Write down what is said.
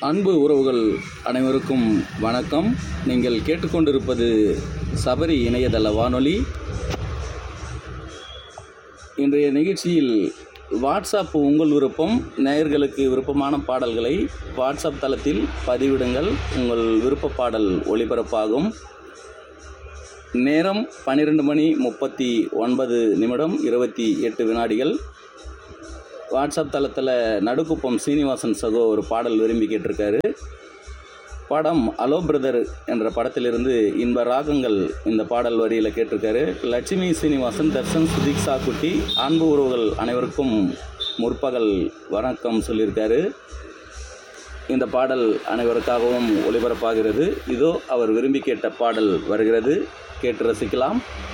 அன்பு உறவுகள் அனைவருக்கும் வணக்கம் நீங்கள் கேட்டுக்கொண்டிருப்பது சபரி இணையதள வானொலி இன்றைய நிகழ்ச்சியில் வாட்ஸ்அப் உங்கள் விருப்பம் நேயர்களுக்கு விருப்பமான பாடல்களை வாட்ஸ்அப் தளத்தில் பதிவிடுங்கள் உங்கள் விருப்ப பாடல் ஒளிபரப்பாகும் நேரம் பன்னிரெண்டு மணி முப்பத்தி ஒன்பது நிமிடம் இருபத்தி எட்டு வினாடிகள் வாட்ஸ்அப் தளத்தில் நடுக்குப்பம் சீனிவாசன் சகோ ஒரு பாடல் விரும்பி கேட்டிருக்காரு படம் அலோ பிரதர் என்ற படத்திலிருந்து இன்ப ராகங்கள் இந்த பாடல் வரியில் கேட்டிருக்காரு லட்சுமி சீனிவாசன் தர்ஷன் சுதீக்ஷா குட்டி அன்பு உறவுகள் அனைவருக்கும் முற்பகல் வணக்கம் சொல்லியிருக்காரு இந்த பாடல் அனைவருக்காகவும் ஒளிபரப்பாகிறது இதோ அவர் விரும்பி கேட்ட பாடல் வருகிறது கேட்டு ரசிக்கலாம்